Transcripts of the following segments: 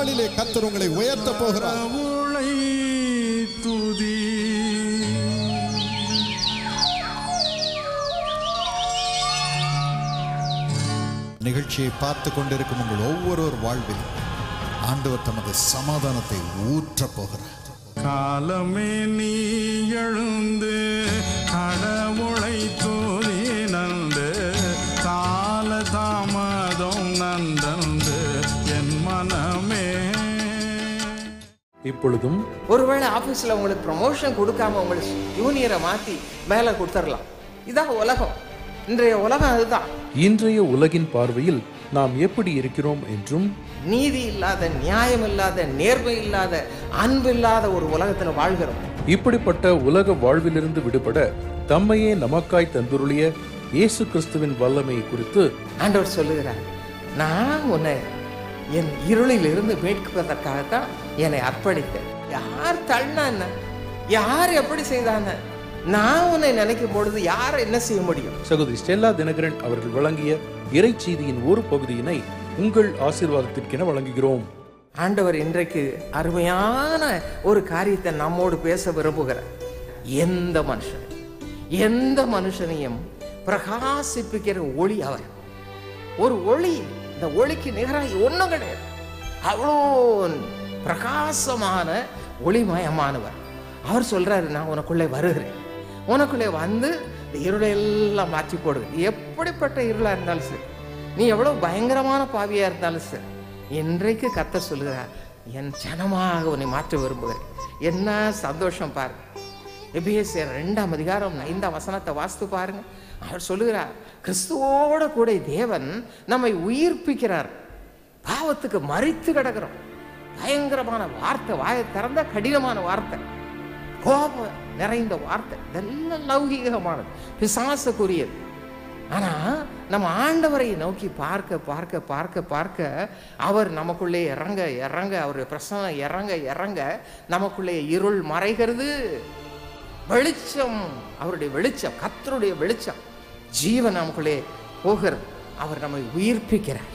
நாளிலே கத்தர் உங்களை உயர்த்த போகிறார் கடவுளை துதி நிகழ்ச்சியை பார்த்து கொண்டிருக்கும் உங்கள் ஒவ்வொருவர் வாழ்வில் ஆண்டவர் தமது சமாதானத்தை ஊற்றப் போகிறார் காலமே நீ எழுந்து கடவுளை தூதி நந்து கால தாமதம் நந்தந்து என் மனமே இப்பொழுதும் ஒருவேளை ஆபீஸ்ல உங்களுக்கு ப்ரமோஷன் கொடுக்காம உங்களுக்கு ஜூனியரை மாத்தி வேலை கொடுத்துடலாம் இதான் உலகம் இன்றைய உலகம் அதுதான் இன்றைய உலகின் பார்வையில் நாம் எப்படி இருக்கிறோம் என்றும் நீதி இல்லாத நியாயம் இல்லாத நேர்மை இல்லாத அன்பு இல்லாத ஒரு உலகத்துல வாழ்கிறோம் இப்படிப்பட்ட உலக வாழ்விலிருந்து விடுபட தம்மையே நமக்காய் தந்துருளிய இயேசு கிறிஸ்துவின் வல்லமை குறித்து ஆண்டவர் சொல்லுகிறார் நான் உன்னை என் இருளில் இருந்து மீட்பதற்காகத்தான் என்னை அர்ப்பணித்தேன் யார் தள்ளினா என்ன யார் எப்படி செய்தான நான் உன்னை நினைக்கும் பொழுது யாரை என்ன செய்ய முடியும் சகோதரி ஸ்டெல்லா தினகரன் அவர்கள் வழங்கிய இறைச்செய்தியின் ஒரு பகுதியினை உங்கள் ஆசீர்வாதத்திற்கென வழங்குகிறோம் ஆண்டவர் இன்றைக்கு அருமையான ஒரு காரியத்தை நம்மோடு பேச விரும்புகிறார் எந்த மனுஷன் எந்த மனுஷனையும் பிரகாசிப்பிக்கிற ஒளி அவர் ஒரு ஒளி இந்த ஒளிக்கு நிகராக ஒன்றும் கிடையாது அவ்வளோ பிரகாசமான ஒளிமயமானவர் அவர் சொல்றாரு நான் உனக்குள்ளே வருகிறேன் உனக்குள்ளே வந்து இந்த இருளை எல்லாம் மாற்றி போடுகிறேன் எப்படிப்பட்ட இருளா இருந்தாலும் சரி நீ எவ்வளவு பயங்கரமான பாவியா இருந்தாலும் சரி இன்றைக்கு கத்த சொல்லுகிறார் என் ஜனமாக உன்னை மாற்ற விரும்புகிறேன் என்ன சந்தோஷம் பாரு எபிஎஸ்ஆர் ரெண்டாம் அதிகாரம் ஐந்தாம் வசனத்தை வாசித்து பாருங்க அவர் சொல்லுகிறார் கிறிஸ்துவோட கூட தேவன் நம்மை உயிர்ப்பிக்கிறார் பாவத்துக்கு மறித்து கிடக்கிறோம் பயங்கரமான வார்த்தை வாயை திறந்த கடினமான வார்த்தை கோபம் நிறைந்த வார்த்தை இதெல்லாம் லௌகீகமானது பிசாசுக்குரியது ஆனா நம்ம ஆண்டவரை நோக்கி பார்க்க பார்க்க பார்க்க பார்க்க அவர் நமக்குள்ளே இறங்க இறங்க அவருடைய பிரசனம் இறங்க இறங்க நமக்குள்ளே இருள் மறைகிறது வெளிச்சம் அவருடைய வெளிச்சம் கத்தருடைய வெளிச்சம் ஜீவன் நமக்குள்ளே போகிறது அவர் நம்மை உயிர்ப்பிக்கிறார்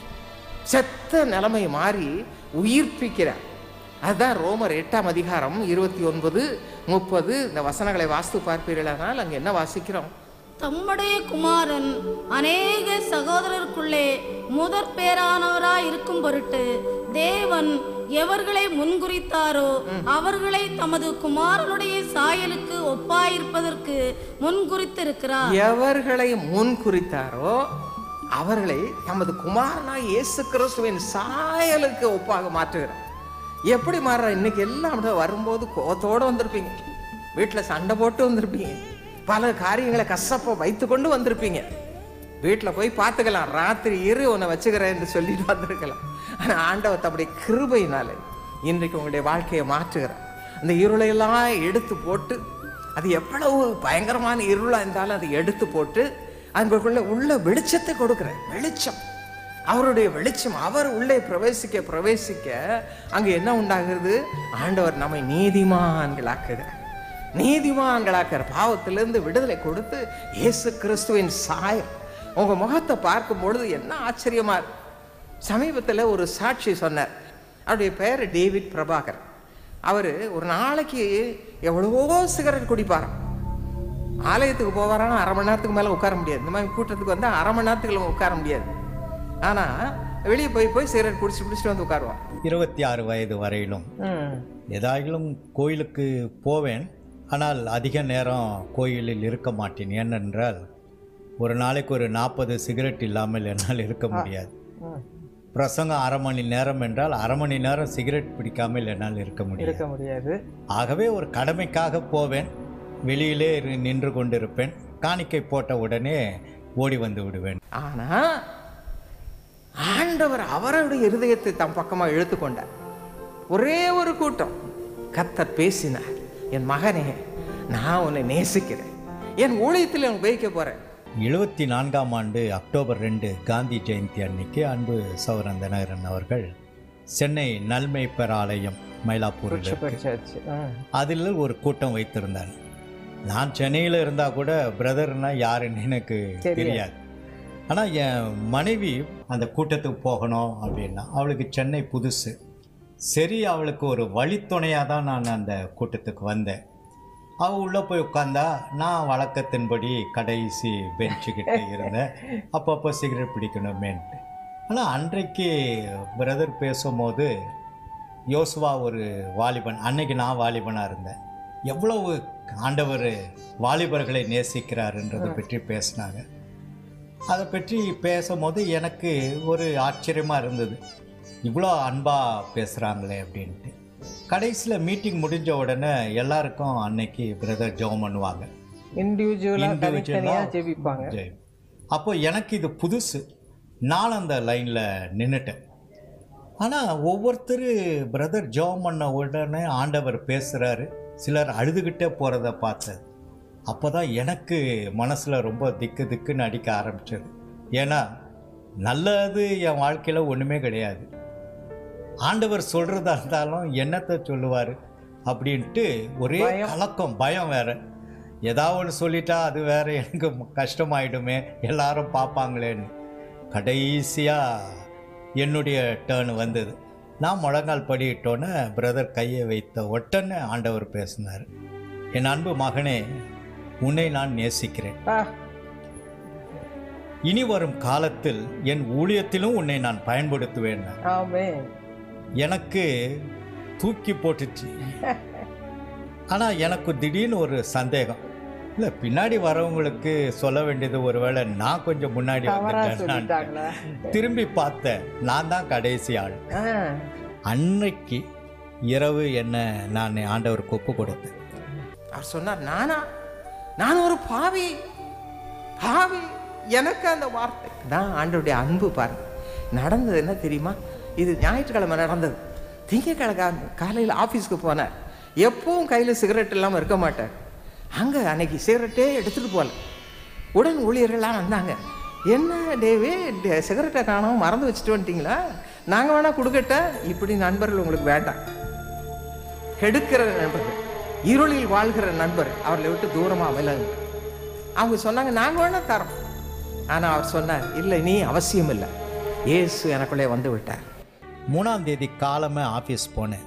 செத்த நிலைமை மாறி உயிர்ப்பிக்கிறார் அதுதான் ரோமர் எட்டாம் அதிகாரம் இருபத்தி ஒன்பது முப்பது இந்த வசனங்களை வாஸ்து பார்ப்பீர்களானால் அங்கே என்ன வாசிக்கிறோம் தம்முடைய குமாரன் அநேக சகோதரருக்குள்ளே முதற் பேரானவராய் இருக்கும் பொருட்டு தேவன் எவர்களை முன்குறித்தாரோ அவர்களை தமது குமாரனுடைய சாயலுக்கு ஒப்பாயிருப்பதற்கு முன்குறித்திருக்கிறார் எவர்களை முன் குறித்தாரோ அவர்களை தமது குமாரனாய் இயேசு கிறிஸ்துவின் சாயலுக்கு ஒப்பாக மாற்றுகிறார் எப்படி மாறுற இன்னைக்கு எல்லாம் அப்படியே வரும்போது கோத்தோடு வந்திருப்பீங்க வீட்டில் சண்டை போட்டு வந்திருப்பீங்க பல காரியங்களை கசப்ப வைத்துக்கொண்டு வந்திருப்பீங்க வீட்டில் போய் பார்த்துக்கலாம் ராத்திரி இரு உன்னை வச்சுக்கிறேன் என்று சொல்லிட்டு வந்திருக்கலாம் ஆனால் ஆண்டவர் தம்முடைய கிருபையினாலே இன்றைக்கு உங்களுடைய வாழ்க்கையை மாற்றுகிறார் அந்த இருளையெல்லாம் எடுத்து போட்டு அது எவ்வளவு பயங்கரமான இருளாக இருந்தாலும் அதை எடுத்து போட்டு அங்குள்ள உள்ள வெளிச்சத்தை கொடுக்குறேன் வெளிச்சம் அவருடைய வெளிச்சம் அவர் உள்ளே பிரவேசிக்க பிரவேசிக்க அங்கே என்ன உண்டாகிறது ஆண்டவர் நம்மை நீதிமான்களாக்குகிறார் நீதிமான்களாக்குற பாவத்திலிருந்து விடுதலை கொடுத்து இயேசு கிறிஸ்துவின் சாயம் உங்க முகத்தை பார்க்கும் பொழுது என்ன ஆச்சரியமா இருக்கு சமீபத்தில் ஒரு சாட்சி சொன்னார் அவருடைய பெயர் டேவிட் பிரபாகர் அவர் ஒரு நாளைக்கு எவ்வளவோ சிகரெட் குடிப்பாராம் ஆலயத்துக்கு போவாரானா அரை மணி நேரத்துக்கு மேலே உட்கார முடியாது இந்த மாதிரி கூட்டத்துக்கு வந்து அரை மணி நேரத்துக்கு உட்கார முடியாது ஆனால் வெளியே போய் போய் சிகரெட் குடிச்சு குடிச்சிட்டு வந்து உட்காருவான் இருபத்தி ஆறு வயது வரையிலும் ஏதாயிலும் கோயிலுக்கு போவேன் ஆனால் அதிக நேரம் கோயிலில் இருக்க மாட்டேன் ஏனென்றால் ஒரு நாளைக்கு ஒரு நாற்பது சிகரெட் இல்லாமல் என்னால் இருக்க முடியாது பிரசங்கம் அரை மணி நேரம் என்றால் அரை மணி நேரம் சிகரெட் பிடிக்காமல் என்னால் இருக்க முடியாது இருக்க முடியாது ஆகவே ஒரு கடமைக்காக போவேன் வெளியிலே இரு- நின்று கொண்டிருப்பேன் காணிக்கை போட்ட உடனே ஓடி வந்து விடுவேன் ஆனா ஆண்டவர் அவருடைய இருதயத்தை தம் பக்கமா இழுத்து கொண்டார் ஒரே ஒரு கூட்டம் கத்தர் பேசினார் என் மகனே நான் உன்னை நேசிக்கிறேன் என் ஊழியத்தில் உனக்கு உபயோகிக்க போறேன் எழுபத்தி நான்காம் ஆண்டு அக்டோபர் ரெண்டு காந்தி ஜெயந்தி அன்னைக்கு அன்பு சௌரன் தினகரன் அவர்கள் சென்னை நல்மைப்பர் ஆலயம் மயிலாப்பூரில் இருக்கு. அதில் ஒரு கூட்டம் வைத்திருந்தார் நான் சென்னையில் இருந்தால் கூட பிரதர்னா யாருன்னு எனக்கு தெரியாது ஆனால் என் மனைவி அந்த கூட்டத்துக்கு போகணும் அப்படின்னா அவளுக்கு சென்னை புதுசு சரி அவளுக்கு ஒரு வழித்துணையாக தான் நான் அந்த கூட்டத்துக்கு வந்தேன் அவள் உள்ளே போய் உட்காந்தா நான் வழக்கத்தின்படி கடைசி பெஞ்சுக்கிட்ட இருந்தேன் அப்பப்போ சிகரெட் பிடிக்கணுமேன்ட்டு ஆனால் அன்றைக்கு பிரதர் பேசும்போது யோசுவா ஒரு வாலிபன் அன்னைக்கு நான் வாலிபனாக இருந்தேன் எவ்வளவு ஆண்டவர் வாலிபர்களை நேசிக்கிறாருன்றதை பற்றி பேசினாங்க அதை பற்றி பேசும்போது எனக்கு ஒரு ஆச்சரியமாக இருந்தது இவ்வளோ அன்பாக பேசுகிறாங்களே அப்படின்ட்டு கடைசியில் மீட்டிங் முடிஞ்ச உடனே எல்லாருக்கும் அன்னைக்கு பிரதர் ஜெபம் பண்ணுவாங்க இண்டிவிஜுவலா தனித்தனியா Individual-ஆ ஜெபிப்பாங்க ஜெயம். அப்போ எனக்கு இது புதுசு நான் அந்த லைனில் நின்றுட்டேன் ஆனால் ஒவ்வொருத்தர் பிரதர் ஜெபம் பண்ண உடனே ஆண்டவர் பேசுகிறாரு சிலர் அழுதுகிட்டே போகிறத பார்த்தேன் அப்போ தான் எனக்கு மனசில் ரொம்ப திக்கு திக்குன்னு அடிக்க ஆரம்பிச்சது ஏன்னா நல்லது என் வாழ்க்கையில் ஒன்றுமே கிடையாது ஆண்டவர் சொல்கிறதா இருந்தாலும் என்னத்தை சொல்லுவார் அப்படின்ட்டு ஒரே கலக்கம் பயம் வேற ஏதாவது ஒன்று சொல்லிட்டா அது வேற எனக்கு ம- கஷ்டமாயிடுமே எல்லாரும் பார்ப்பாங்களேன்னு கடைசியாக என்னுடைய டேர்ன் வந்தது நான் முழங்கால் படியிட்டோன்னே பிரதர் கையை வைத்த உடனே ஆண்டவர் பேசினார் என் அன்பு மகனே உன்னை நான் நேசிக்கிறேன் ஆ, இனி வரும் காலத்தில் என் ஊழியத்திலும் உன்னை நான் பயன்படுத்துவேன் ஆமென் எனக்கு தூக்கி போட்டுச்சு ஆனால் எனக்கு திடீர்னு ஒரு சந்தேகம் இல்லை பின்னாடி வரவங்களுக்கு சொல்ல வேண்டியது ஒருவேளை நான் கொஞ்சம் முன்னாடி தவறா வந்துட்டேன் சொல்லிட்டாங்களா திரும்பி பார்த்தேன் நான் தான் கடைசி ஆள் ஆ, அன்னைக்கு இரவு என்ன நான் ஆண்டவருக்கு ஒப்பு கொடுத்தேன் அவர் சொன்னார் நானா நான் ஒரு பாவி பாவி எனக்கு அந்த வார்த்தை தான் ஆண்டவருடைய அன்பு பாருங்க நடந்தது என்ன தெரியுமா இது ஞாயிற்றுக்கிழமை நடந்தது திங்கக்கிழமை காலையில் ஆஃபீஸ்க்கு போனேன் எப்பவும் கையில் சிகரெட் இல்லாமல் இருக்க மாட்டார் அங்கே அன்னைக்கு சிகரெட்டே எடுத்துகிட்டு போகல உடன் ஊழியர்கள்லாம் வந்தாங்க என்ன டேவே டே- சிகரெட்டை காணோம் மறந்து வச்சுட்டு வந்துட்டீங்களா நாங்கள் வேணால் கொடுக்கட்ட இப்படி நண்பர்கள் உங்களுக்கு வேண்டாம் கெடுக்கிற நண்பர்கள் இருளில் வாழ்கிற நண்பர் அவர்களை விட்டு தூரமாக விலகு அவங்க சொன்னாங்க நாங்கள் வேணா தரோம் ஆனால் அவர் சொன்னார் இல்லை நீ அவசியம் இல்லை இயேசு எனக்குள்ளே வந்து விட்டார் மூணாம் தேதி காலமே ஆஃபீஸ் போனேன்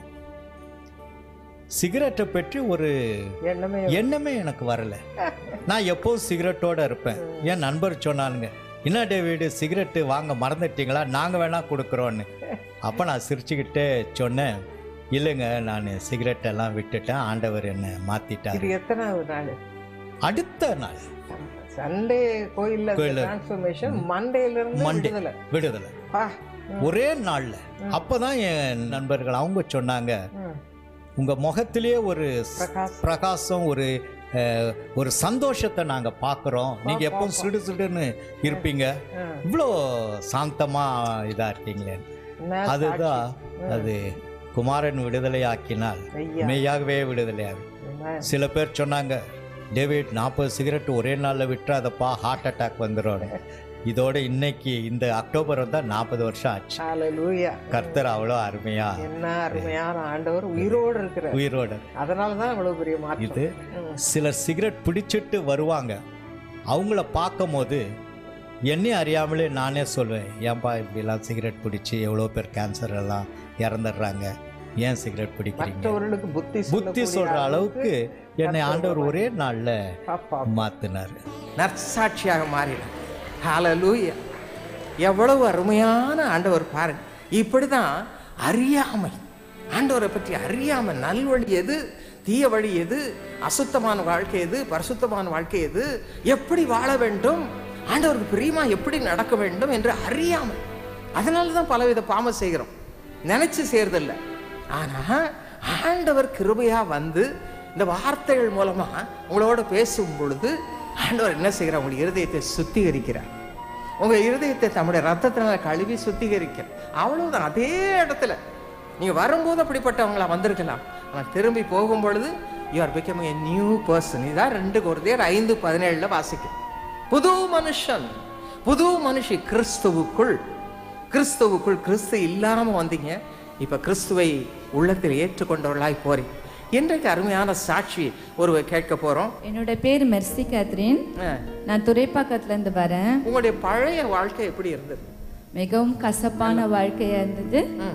சிகரெட்டை பற்றி ஒரு எண்ணமே எண்ணமே எனக்கு வரல நான் எப்போதும் சிகரெட்டோட இருப்பேன் என் நண்பர் சொன்னானுங்க என்ன டேவிடு சிகரெட்டு வாங்க மறந்துட்டீங்களா நாங்கள் வேணா கொடுக்குறோன்னு அப்போ நான் சிரிச்சுக்கிட்டே சொன்னேன் இல்லைங்க நான் சிகரெட் எல்லாம் விட்டுட்டேன் ஆண்டவர் என்னை இது மாத்திட்டாரு எத்தனாவது நாள் அடுத்த நாள் சண்டே கோயில்ல கோயில்ல. டிரான்ஸ்ஃபர்மேஷன் மண்டேல இருந்து மண்டே விடுதலை விடுதலை பா ஒரே நாள்ல அப்பதான் என் நண்பர்கள் அவங்க சொன்னாங்க ம். உங்க முகத்திலேயே ஒரு பிரகாசம். பிரகாசம் ஒரு அஹ், ஒரு சந்தோஷத்தை நாங்க பார்க்குறோம் நீங்க எப்பவும் சிடு சிடுன்னு இருப்பீங்க ம். இவ்வளோ சாந்தமா இதா இருக்கீங்களே என்ன அதுதான் அது குமாரன் விடுதலை ஆக்கினால் ஐயா. மெய்யாகவே விடுதலையாகும் என்ன? சில பேர் சொன்னாங்க டேவிட் நாற்பது சிகரெட் ஒரே நாளில் விட்டுறாதப்பா ஹார்ட் அட்டாக் வந்துடும் இதோட இன்னைக்கு இந்த அக்டோபர் வந்தால் நாற்பது வருஷம் ஆச்சு ஹalleluya. கர்த்தர் அவ்வளோ அருமையா என்ன அருமையான ஆண்டவர் உயிரோடு இருக்கிறார் உயிரோட அதனால தான் இவ்வளவு பெரிய மாற்றம் இது ம். சிலர் சிகரெட் பிடிச்சிட்டு வருவாங்க அவங்கள பார்க்கும்போது என்னையும் அறியாமலே நானே சொல்வேன் ஏன்பா இப்படிலாம் சிகரெட் பிடிச்சி எவ்வளோ பேர் கேன்சர் எல்லாம் இறந்துடுறாங்க ஏன் சிகரெட் பிடிக்கிறீங்க மற்றவர்களுக்கு புத்தி புத்தி சொல்ற அளவுக்கு என்னை ஆண்டவர் ஒரே நாளில் பாப்பா மாத்தினார் நற்சாட்சியாக மாறினார் ஹalleluya எவ்வளவு அருமையான ஆண்டவர் பாருங்க இப்படிதான் அறியாமை ஆண்டவரை பற்றி அறியாமை நல்வழி எது தீய வழி எது அசுத்தமான வாழ்க்கை எது பரிசுத்தமான வாழ்க்கை எது எப்படி வாழ வேண்டும் ஆண்டவருக்கு பிரியமா எப்படி நடக்க வேண்டும் என்று அறியாமை அதனால தான் பலவித பாவம் செய்கிறோம் நினைச்சு செய்யறதில்ல ஆனா ஆண்டவர் கிருபையா வந்து இந்த வார்த்தைகள் மூலமா உங்களோட பேசும் பொழுது ஆண்டவர் என்ன செய்கிறார் உங்கள் இருதயத்தை சுத்திகரிக்கிறார் உங்க இருதயத்தை தம்முடைய ரத்தத்தினால கழுவி சுத்திகரிக்கிறார் அவ்வளவுதான் அதே இடத்துல நீங்க வரும்போது அப்படிப்பட்டவங்களா வந்திருக்கலாம் ஆனா திரும்பி போகும் பொழுது you are becoming a new person இதான் ரெண்டு குருதையர் ஐந்து பதினேழுல வாசிக்கும் புது மனுஷன் புது மனுஷி கிறிஸ்துவுக்குள் கிறிஸ்துவுக்குள் கிறிஸ்து இல்லாம வந்தீங்க இப்ப கிறிஸ்துவை உள்ளத்தில் ஏற்றுக்கொண்டவர்களாய் போறீங்க இன்றைக்கு அருமையான சாட்சி ஒரு கேட்க போறோம் என்னோட பேர் மெர்சி கேத்ரின் ஆ, நான் துறைப்பாக்கத்துலேருந்து வரேன் உங்களுடைய பழைய வாழ்க்கை எப்படி இருந்தது மிகவும் கசப்பான வாழ்க்கையா இருந்தது ம்.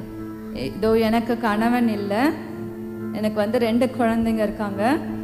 இதோ எனக்கு கணவன் இல்லை எனக்கு வந்து ரெண்டு குழந்தைங்க இருக்காங்க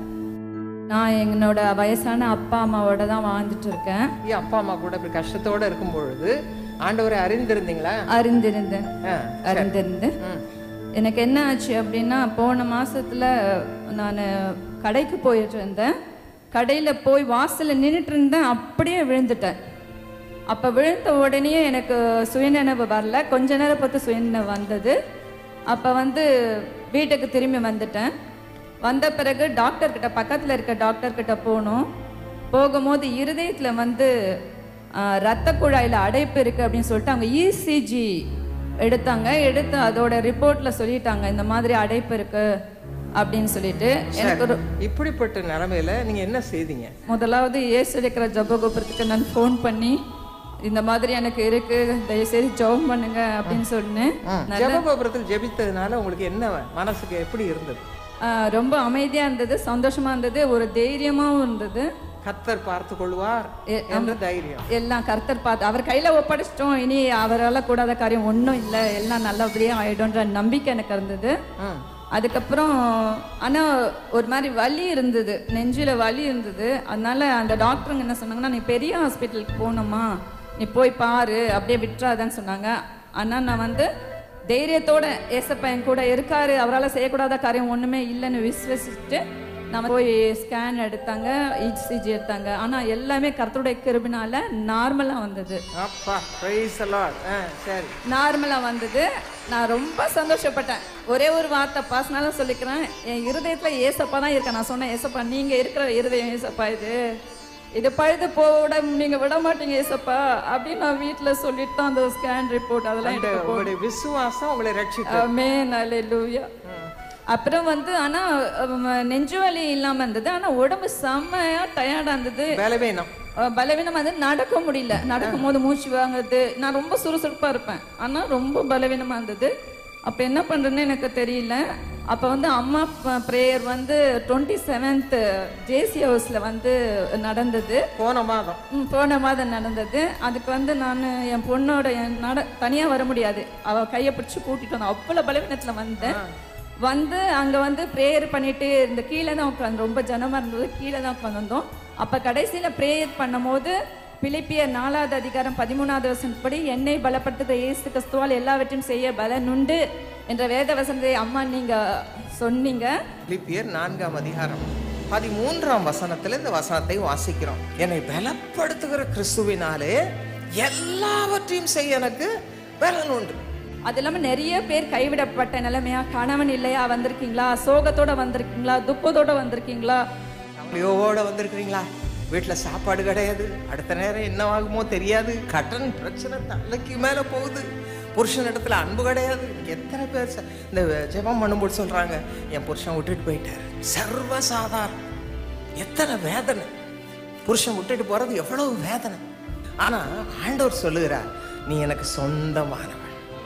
நான் என்னோட வயசான அப்பா அம்மாவோட தான் வாழ்ந்துட்டு இருக்கேன் ஏன் அப்பா அம்மா கூட இப்படி கஷ்டத்தோட இருக்கும் பொழுது ஆண்டவரை அறிந்திருந்தீங்களா அறிந்திருந்தேன் ஆ, அறிந்திருந்தேன் எனக்கு என்ன ஆச்சு அப்படின்னா போன மாசத்துல நான் கடைக்கு போயிட்டு இருந்தேன் கடையில் போய் வாசல்ல நின்றுட்டு இருந்தேன் அப்படியே விழுந்துட்டேன் அப்போ விழுந்த உடனே எனக்கு சுயநினைவு வரல கொஞ்ச நேரம் பார்த்து சுயநினைவு வந்தது அப்போ வந்து வீட்டுக்கு திரும்பி வந்துட்டேன் வந்த பிறகு டாக்டர் கிட்ட பக்கத்தில் இருக்க டாக்டர் கிட்ட போனோம் போகும்போது இருதயத்தில் வந்து ஆஹ், ரத்த குழாயில் அடைப்பு இருக்கு அப்படின்னு சொல்லிட்டு அவங்க இசிஜி எடுத்தாங்க எடுத்து அதோட ரிப்போர்ட்ல சொல்லிட்டாங்க இந்த மாதிரி அடைப்பு இருக்கு அப்படின்னு சொல்லிட்டு எனக்கு ஒரு இப்படிப்பட்ட நிலைமையில நீங்க என்ன செய்தீங்க முதலாவது இயேசு இருக்கிற ஜபகோபுரத்துக்கு நான் ஃபோன் பண்ணி இந்த மாதிரி எனக்கு இருக்கு தயவுசெய்து ஜெபம் பண்ணுங்க அப்படின்னு சொன்னேன் ஜெபகோபுரத்தில் ஜெபித்ததுனால உங்களுக்கு என்ன மனசுக்கு எப்படி இருந்தது ஆஹ், ரொம்ப அமைதியா இருந்தது சந்தோஷமா இருந்தது ஒரு தைரியமாவும் இருந்தது கத்தர் பார்த்து கொள்வார் எ- என்ற தைரியம் எல்லாம் கர்த்தர் பார்த்து அவர் கையில ஒப்படைச்சிட்டோம் இனி அவரால் கூடாத காரியம் ஒன்றும் இல்லை எல்லாம் நல்லபடியா ஆயிடும்ன்ற நம்பிக்கை எனக்கு இருந்தது ம். அதுக்கப்புறம் ஆனா ஒரு மாதிரி வலி இருந்தது நெஞ்சில வலி இருந்தது அதனால அந்த டாக்டருங்க என்ன சொன்னாங்கன்னா நீ பெரிய ஹாஸ்பிட்டலுக்கு போகணுமா நீ போய் பாரு அப்படியே விட்டுறாதன்னு சொன்னாங்க ஆனா நான் வந்து தைரியத்தோட ஏசப்பா என் கூட இருக்காரு அவரால் செய்யக்கூடாத காரியம் ஒண்ணுமே இல்லைன்னு விசுவசிச்சுட்டு நம்ம போய் ஸ்கேன் எடுத்தாங்க இசிஜி எடுத்தாங்க ஆனா எல்லாமே கர்த்தருடைய கிருபினால நார்மலா வந்தது அப்பா பிரைஸ் லார்ட் சரி நார்மலா வந்தது நான் ரொம்ப சந்தோஷப்பட்டேன் ஒரே ஒரு வார்த்தை பர்சனலாக சொல்லிக்கிறேன் என் இருதயத்துல ஏசப்பா தான் இருக்கேன் நான் சொன்னேன் ஏசப்பா நீங்க இருக்கிற இருதயம் ஏசப்பா இது இது பழுது போட நீங்க விட மாட்டீங்க ஏசப்பா அப்படின்னு நான் வீட்ல சொல்லிட்டு தான் அந்த ஸ்கேன் ரிப்போர்ட் அதெல்லாம் அந்த எடுத்து உங்களுடைய விசுவாசம் உங்களை ரட்சித்து ஆமென் அல்லேலூயா அப்புறம் வந்து ஆனா அம், நெஞ்சு வலி இல்லாம இருந்தது ஆனா உடம்பு செம்மையா டயர்டா இருந்தது பலவீனம் அஹ் பலவீனம் வந்து நடக்க முடியல நடக்கும் போது மூச்சு வாங்குறது நான் ரொம்ப சுறுசுறுப்பா இருப்பேன் ஆனா ரொம்ப பலவீனமா இருந்தது அப்ப என்ன பண்றேன்னு எனக்கு தெரியல அப்ப வந்து அம்மா ப்ரேயர் வந்து டுவெண்ட்டி செவன்த் ஜேசி ஹவுஸ்ல வந்து நடந்தது போன மாதம் ம், போன மாதம் நடந்தது அதுக்கு வந்து நான் என் பொண்ணோட என் நட தனியாக வர முடியாது அவள் கையை பிடிச்சி கூட்டிட்டு வந்தேன் அவ்வளோ பலவீனத்தில் வந்தேன் வந்து அங்கே வந்து ப்ரேயர் பண்ணிட்டு இந்த கீழே தான் உட்காந்து ரொம்ப ஜனமாக இருந்தது கீழே தான் உட்காந்துருந்தோம் அப்போ கடைசியில் ப்ரேயர் பண்ணும்போது பிலிப்பியர் நாலாவது அதிகாரம் பதிமூணாவது வசனப்படி என்னை பலப்படுத்துகிற இயேசு கிறிஸ்துவால் எல்லாவற்றையும் செய்ய பலனுண்டு என்ற வேத வசனத்தை அம்மா நீங்கள் சொன்னீங்க பிலிப்பியர் நான்காம் அதிகாரம் பதிமூன்றாம் வசனத்துல இந்த வசனத்தை வாசிக்கிறோம் என்னை பலப்படுத்துகிற கிறிஸ்துவினாலே எல்லாவற்றையும் செய்ய எனக்கு பலன் உண்டு அது இல்லாமல் நிறைய பேர் கைவிடப்பட்ட நிலைமையா கணவன் இல்லையா வந்திருக்கீங்களா சோகத்தோட வந்திருக்கீங்களா துக்கத்தோட வந்திருக்கீங்களா கவலையோட வந்திருக்கிறீங்களா வீட்டில் சாப்பாடு கிடையாது அடுத்த நேரம் என்ன ஆகுமோ தெரியாது கடன் பிரச்சனை தலைக்கு மேலே போகுது புருஷன் இடத்துல அன்பு கிடையாது எத்தனை பேர் ச- இந்த ஜெபம் பண்ணும்போது சொல்றாங்க என் புருஷன் விட்டுட்டு போயிட்டார் சர்வசாதாரணம் எத்தனை வேதனை புருஷன் விட்டுட்டு போறது எவ்வளவு வேதனை ஆனா ஆண்டவர் சொல்லுகிறார் நீ எனக்கு சொந்தமானவள்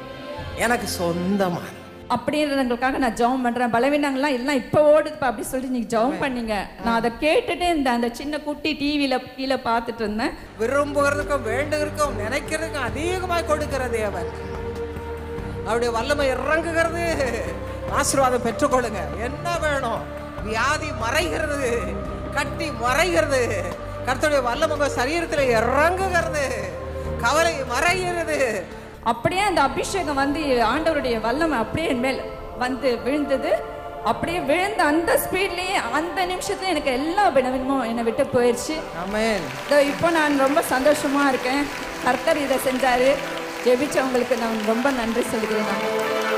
எனக்கு சொந்தமானவள் அப்படின்றவங்களுக்காக நான் ஜெபம் பண்றேன் பலவீனங்கள்லாம் எல்லாம் இப்போ ஓடுதுப்பா அப்படி சொல்லிட்டு நீங்க ஜெபம் பண்ணீங்க நான் அதை கேட்டுட்டு இந்த அந்த சின்ன குட்டி டிவியில கீழே பார்த்துட்டு இருந்தேன் விரும்புகிறதுக்கும் வேண்டுகிறதுக்கும் நினைக்கிறதுக்கும் அதிகமாக கொடுக்கிற தேவன் அவருடைய வல்லமை இறங்குகிறது ஆசீர்வாதம் பெற்றுக்கொள்ளுங்க என்ன வேணும் வியாதி மறைகிறது கட்டி மறைகிறது கர்த்தருடைய வல்லமை உங்க சரீரத்துல இறங்குகிறது கவலை மறைகிறது அப்படியே அந்த அபிஷேகம் வந்து ஆண்டவருடைய வல்லமை அப்படியே என் மேல் வந்து விழுந்தது அப்படியே விழுந்த அந்த ஸ்பீட்லயே அந்த நிமிஷத்துல எனக்கு எல்லா பலவீனமும் என்னை விட்டு போயிடுச்சு ஆமென் இதோ இப்போ நான் ரொம்ப சந்தோஷமா இருக்கேன் கர்த்தர் இதை செஞ்சாரு ஜெபிச்சவங்களுக்கு நான் ரொம்ப நன்றி சொல்கிறேன் நான்.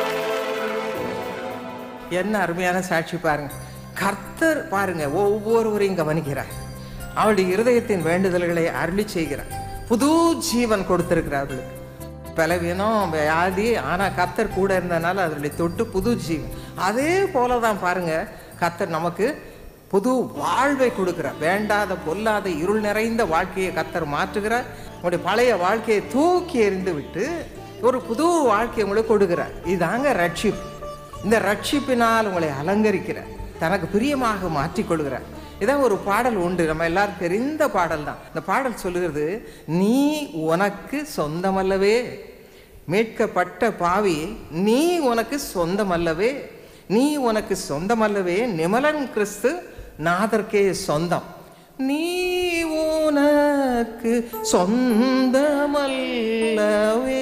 என்ன அருமையான சாட்சி பாருங்க கர்த்தர் பாருங்க ஒவ்வொருவரையும் கவனிக்கிறார் அவளுடைய இருதயத்தின் வேண்டுதல்களை அருளி செய்கிறார் புது ஜீவன் கொடுத்திருக்கிறார் அவளுக்கு பலவீனம் வியாதி ஆனா கர்த்தர் கூட இருந்தனால அதனுடைய தொட்டு புது ஜீவன் அதே போலதான் பாருங்க கர்த்தர் நமக்கு புது வாழ்வை கொடுக்கிறார் வேண்டாத பொல்லாத இருள் நிறைந்த வாழ்க்கையை கர்த்தர் மாற்றுகிறார் உங்களுடைய பழைய வாழ்க்கையை தூக்கி எறிந்து விட்டு ஒரு புது வாழ்க்கையை உங்களுக்கு கொடுக்கிறார் இதாங்க ரட்சிப்பு இந்த ரட்சிப்பினால் உங்களை அலங்கரிக்கிறார் தனக்கு பிரியமாக மாற்றிக்கொள்கிறார் இதான் ஒரு பாடல் உண்டு நம்ம எல்லாரும் தெரிந்த பாடல் தான் இந்த பாடல் சொல்லுகிறது நீ உனக்கு சொந்தமல்லவே மீட்கப்பட்ட பாவி நீ உனக்கு சொந்தமல்லவே நீ உனக்கு சொந்தமல்லவே நிமலன் கிறிஸ்து நாதர்க்கே சொந்தம் நீ உனக்கு சொந்தமல்லவே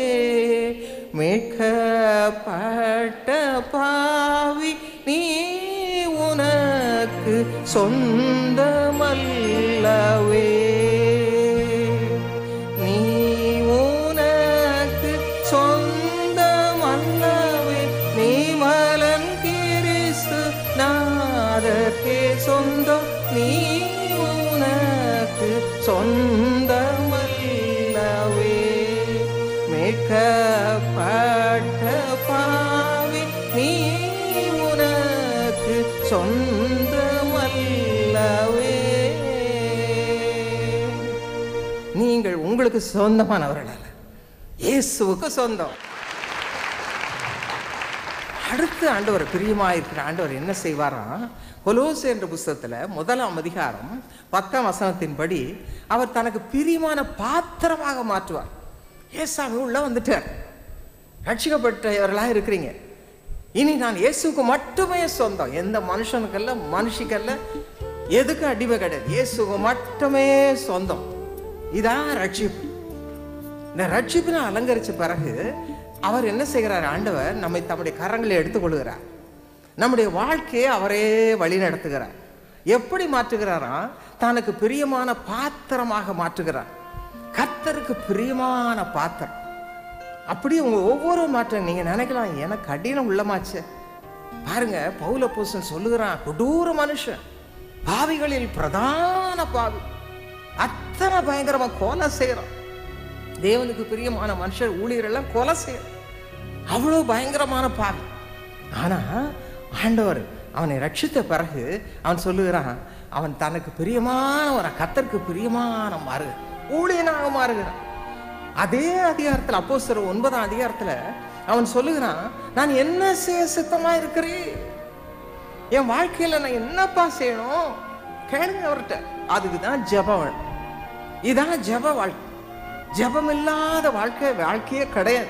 மீட்கப்பட்ட பாவி நீ உனக்கு சொந்தமல்லவே நீ உனக்கு சொந்தமல்லவே நீ மலன் கிறிஸ்து நாதற்கே சொந்தம் நீ உனக்கு சொந்தமல்லவே மீட்கப்பட்ட பாவி நீ உனக்கு சொந்தமல்லவே நீங்கள் உங்களுக்கு சொந்தமானவர்கள் அல்ல இயேசுவுக்கு சொந்தம் அடுத்து ஆண்டவர் பிரியமாயிருக்கிற ஆண்டவர் என்ன செய்வாராம் கொலோசு என்ற புஸ்தகத்துல முதலாம் அதிகாரம் பத்தாம் வசனத்தின்படி அவர் தனக்கு பிரியமான பாத்திரமாக மாற்றுவார் ஏசாமி உள்ள வந்துட்டார் ரட்சிக்கப்பட்டவர்களாக இருக்கிறீங்க இனி நான் இயேசுக்கு மட்டுமே சொந்தம் எந்த மனுஷனுக்கல்ல மனுஷிக்கல்ல எதுக்கு அடிமை கிடையாது இயேசுக்கு மட்டுமே சொந்தம் இதான் ரட்சிப்பு இந்த ரட்சிப்பினை அலங்கரிச்ச பிறகு அவர் என்ன செய்கிறார் ஆண்டவர் நம்மை தம்முடைய கரங்களை எடுத்துக்கொள்கிறார் நம்முடைய வாழ்க்கையை அவரே வழி நடத்துகிறார் எப்படி மாற்றுகிறாராம் தனக்கு பிரியமான பாத்திரமாக மாற்றுகிறார் கர்த்தருக்கு பிரியமான பாத்திரம் அப்படி உங்க ஒவ்வொரு மாற்றம் நீங்க நினைக்கலாம் எனக்கு கடினம் உள்ளமாச்சே பாருங்க பவுல பூசன் சொல்லுகிறான் கொடூர மனுஷன் பாவிகளில் பிரதான பாவி அத்தனை பயங்கரமா கொலை செய்யறான் தேவனுக்கு பிரியமான மனுஷர் ஊழியரெல்லாம் கொலை செய்யறான் அவ்வளோ பயங்கரமான பாவி ஆனா ஆண்டவர் அவனை ரட்சித்த பிறகு அவன் சொல்லுகிறான் அவன் தனக்கு பிரியமானவன கத்தருக்கு பிரியமான மாறு ஊழியனாக மாறுகிறான் அதே அதிகாரத்தில் அப்போ ஒன்பதாம் அதிகாரத்துல அவன் சொல்லுகிறான் நான் என்ன செய்ய சித்தமா இருக்கிறேன் என் வாழ்க்கையில நான் என்னப்பா செய்யணும் கேளுங்க அவர்கிட்ட அதுக்கு தான் ஜபம் வேணும். இதான் ஜப வாழ்க்கை ஜபம் இல்லாத வாழ்க்கை வாழ்க்கையே கிடையாது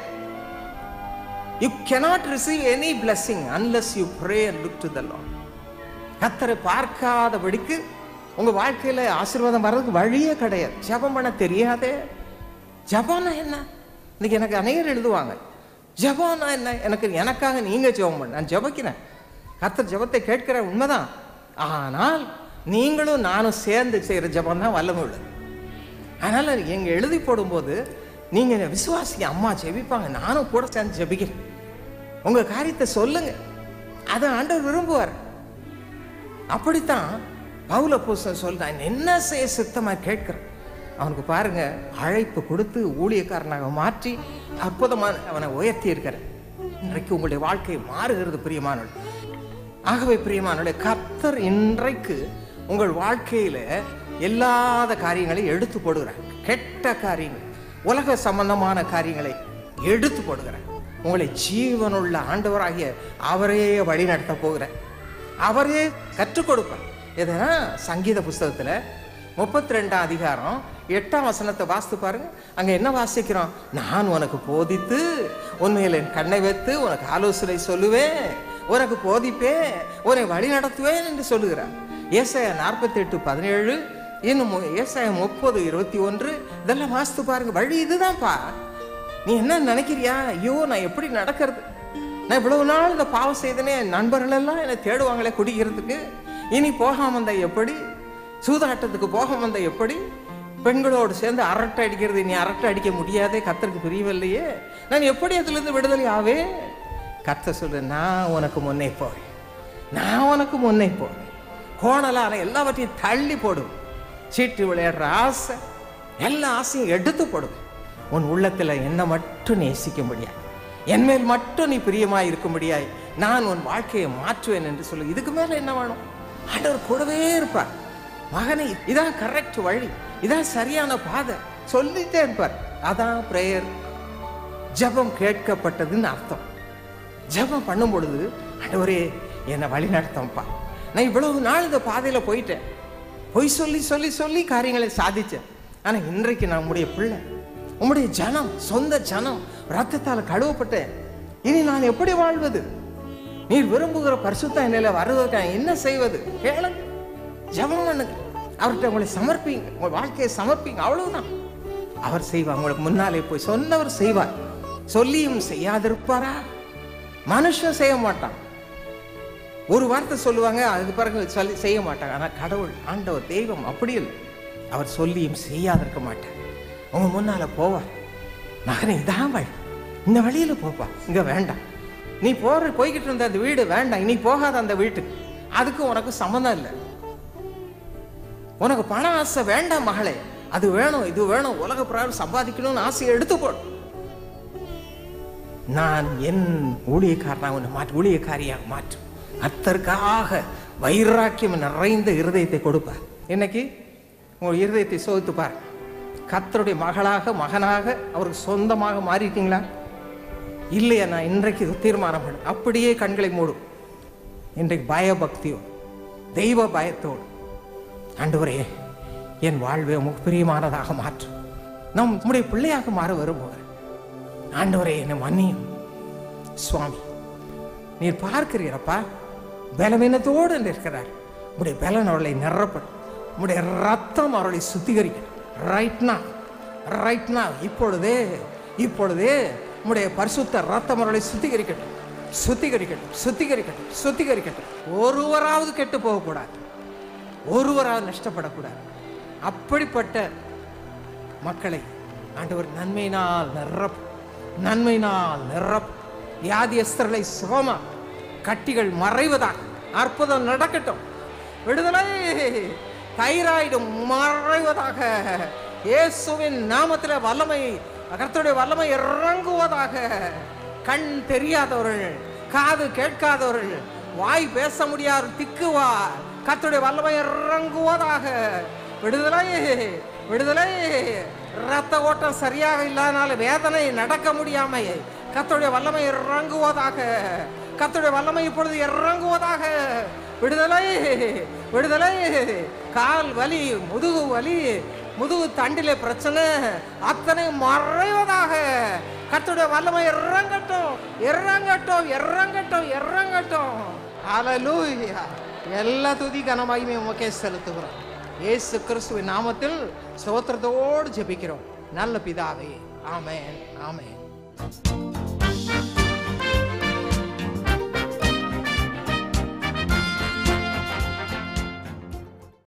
you cannot receive any blessing unless you pray and look to the Lord கத்தரை பார்க்காதபடிக்கு உங்க வாழ்க்கையில ஆசீர்வாதம் வர்றதுக்கு வழியே கிடையாது ஜபம் பண்ண தெரியாதே ஜபம்னா என்ன இன்னைக்கு எனக்கு அநேகர் எழுதுவாங்க ஜபம்னா என்ன எனக்கு எனக்காக நீங்க ஜெபம் பண்ண நான் ஜெபிக்கிறேன் கர்த்தர் ஜெபத்தை கேட்கிற உண்மைதான் ஆனால் நீங்களும் நானும் சேர்ந்து செய்யற ஜெபம் தான் வல்லமை உள்ளது அதனால எங்க எழுதி போடும்போது நீங்க விசுவாசிங்க அம்மா ஜெபிப்பாங்க நானும் கூட சேர்ந்து ஜெபிக்கிறேன் உங்க காரியத்தை சொல்லுங்க அதை ஆண்டவர் விரும்புவார் அப்படித்தான் பவுல பூசன் சொல்றான் என்ன செய்ய சித்தமா கேட்கிறேன் அவனுக்கு பாருங்க அழைப்பு கொடுத்து ஊழியக்காரனாக மாற்றி அற்புதமான அவனை உயர்த்தி இருக்கிறேன் இன்றைக்கு உங்களுடைய வாழ்க்கை மாறுகிறது பிரியமானவள் ஆகவே பிரியமானவளே கர்த்தர் இன்றைக்கு உங்கள் வாழ்க்கையில எல்லாத காரியங்களை எடுத்து போடுகிறார் கெட்ட காரியங்கள் உலக சம்பந்தமான காரியங்களை எடுத்து போடுகிறார் உங்களை ஜீவனுள்ள ஆண்டவராகிய அவரே வழி நடத்த போகிறார் அவரே கற்றுக் கொடுப்பார் எதுனா சங்கீத புஸ்தகத்துல முப்பத்தி ரெண்டாம் அதிகாரம் எட்டாம் வசனத்தை வாசித்து பாருங்க அங்க என்ன வாசிக்கிறோம் நான் உனக்கு போதித்து உண்மையில் என் கண்ணை வைத்து உனக்கு ஆலோசனை சொல்லுவேன் உனக்கு போதிப்பேன் உன்னை வழி நடத்துவேன் என்று சொல்லுகிறார் ஏசாயா நாற்பத்தி எட்டு பதினேழு இன்னும் மு- ஏசாயா முப்பது இருபத்தி ஒன்று இதெல்லாம் வாசித்து பாருங்க வழி இதுதான்ப்பா நீ என்ன நினைக்கிறியா ஐயோ நான் எப்படி நடக்கிறது நான் இவ்வளவு நாள் இந்த பாவம் செய்தனே என் நண்பர்கள் எல்லாம் என்னை தேடுவாங்களே குடிக்கிறதுக்கு இனி போகாம வந்தா எப்படி சூதாட்டத்துக்கு போகாம வந்தா எப்படி பெண்களோடு சேர்ந்து அரட்டை அடிக்கிறது நீ அரட்டை அடிக்க முடியாதே கத்தருக்கு பிரியவில்லையே நான் எப்படி அதிலிருந்து விடுதலை ஆவே கத்த சொல்லு நான் உனக்கு முன்னே போறேன் நான் உனக்கு முன்னே போறேன் கோணலான எல்லாவற்றையும் தள்ளி போடும் சீட்டு விளையாடுற ஆசை எல்லா ஆசையும் எடுத்து போடும் உன் உள்ளத்துல என்ன மட்டும் நேசிக்க முடியாது என் மேல் மட்டும் நீ பிரியமா இருக்க முடியாது நான் உன் வாழ்க்கையை மாற்றுவேன் என்று சொல்லு இதுக்கு மேல என்ன வேணும் ஆண்டவர் கூடவே இருப்பார் மகனை இதான் கரெக்ட் வழி இதான் சரியான பாதை சொல்லிட்டே இருப்பார் அதான் பிரேயர் ஜெபம் கேட்கப்பட்டதுன்னு அர்த்தம் ஜெபம் பண்ணும் பொழுது ஆண்டவரே என்னை வழி நடத்தம்ப்பா நான் இவ்வளவு நாள் இந்த பாதையில போயிட்டேன் பொய் சொல்லி சொல்லி சொல்லி காரியங்களை சாதிச்சேன் ஆனா இன்றைக்கு நம்முடைய பிள்ளை உம்முடைய ஜனம் சொந்த ஜனம் ரத்தத்தால் கழுவப்பட்டேன் இனி நான் எப்படி வாழ்வது நீர் விரும்புகிற பரிசுத்த நிலையில வருவதற்கு நான் என்ன செய்வது கேளுங்க ஜெபம் பண்ணுங்க அவர்கிட்ட உங்களை சமர்ப்பிங்க உங்கள் வாழ்க்கையை சமர்ப்பிங்க அவ்வளவுதான் அவர் செய்வார் உங்களுக்கு முன்னாலே போய் சொன்னவர் செய்வார் சொல்லியும் செய்யாதிருப்பாரா மனுஷன் செய்ய மாட்டான் ஒரு வார்த்தை சொல்லுவாங்க அதுக்கு பிறகு சொல்லி செய்ய மாட்டாங்க ஆனா கடவுள் ஆண்டவர் தெய்வம் அப்படி இல்லை அவர் சொல்லியும் செய்யாதிருக்க மாட்டார் உங்க முன்னால போவார் மகனே இதான் வழி இந்த வழியில போப்பா இங்க வேண்டாம் நீ போற போய்கிட்டு இருந்த அந்த வீடு வேண்டாம் இனி போகாத அந்த வீட்டுக்கு அதுக்கு உனக்கு சம்மந்தம் இல்லை உனக்கு பண ஆசை வேண்டாம் மகளே அது வேணும் இது வேணும் உலக பிராரம் சம்பாதிக்கணும்னு ஆசையை எடுத்து போடு நான் என் ஊழியக்காரனா உன்னை மாற்று ஊழியக்காரியாக மாற்றும் அத்தற்காக வைராக்கியம் நிறைந்த இருதயத்தை கொடுப்பார் இன்னைக்கு உங்கள் இருதயத்தை சோதித்து பார் கர்த்தருடைய மகளாக மகனாக அவருக்கு சொந்தமாக மாறிட்டீங்களா இல்லையா நான் இன்றைக்கு இது தீர்மானம் பண்ண அப்படியே கண்களை மூடும் இன்றைக்கு பயபக்தியோ தெய்வ பயத்தோடு ஆண்டவரே என் வாழ்வை உமக்கு பிரியமானதாக மாற்றும் நம் உம்முடைய பிள்ளையாக மாற விரும்புகிறேன் ஆண்டவரே என்னை மன்னியும் சுவாமி நீர் பார்க்கிறீரப்பா பலவீனத்தோடு நிற்கிறார் உடைய பலன் அவர்களை நிரப்படும் உடைய ரத்தம் அவர்களை சுத்திகரிக்கணும் ரைட்னா ரைட்னா இப்பொழுதே இப்பொழுதே உடைய பரிசுத்த ரத்தம் அவர்களை சுத்திகரிக்கட்டும் சுத்திகரிக்கட்டும் சுத்திகரிக்கட்டும் சுத்திகரிக்கட்டும் ஒருவராவது கெட்டு போகக்கூடாது ஒருவராவது நஷ்டப்படக்கூடாது அப்படிப்பட்ட மக்களை ஆண்டவர் நன்மையினால் நிரப் நன்மையினால் நிரப் வியாதியஸ்தர்களை சுகமா கட்டிகள் மறைவதாக அற்புதம் நடக்கட்டும் விடுதலை தைராய்டு மறைவதாக இயேசுவின் நாமத்தில் வல்லமை கர்த்தருடைய வல்லமை இறங்குவதாக கண் தெரியாதவர்கள் காது கேட்காதவர்கள் வாய் பேச முடியாத திக்குவா கர்த்தருடைய வல்லமை இறங்குவதாக விடுதலை விடுதலை ரத்த ஓட்டம் சரியாக இல்லாதனால வேதனை நடக்க முடியாம கர்த்தருடைய வல்லமை இறங்குவதாக கர்த்தருடைய வல்லமை இப்பொழுது இறங்குவதாக விடுதலை விடுதலை கால் வலி முதுகு வலி முதுகு தண்டிலே பிரச்சனை அத்தனை மறைவதாக கர்த்தருடைய வல்லமை இறங்கட்டும் இறங்கட்டும் இறங்கட்டும் இறங்கட்டும் ஹalleluya எல்லா துதி கனமாயுமே உமக்கே செலுத்துகிறோம் இயேசு கிறிஸ்துவின் நாமத்தில் ஸ்தோத்திரத்தோடு ஜெபிக்கிறோம் நல்ல பிதாவே ஆமென் ஆமென்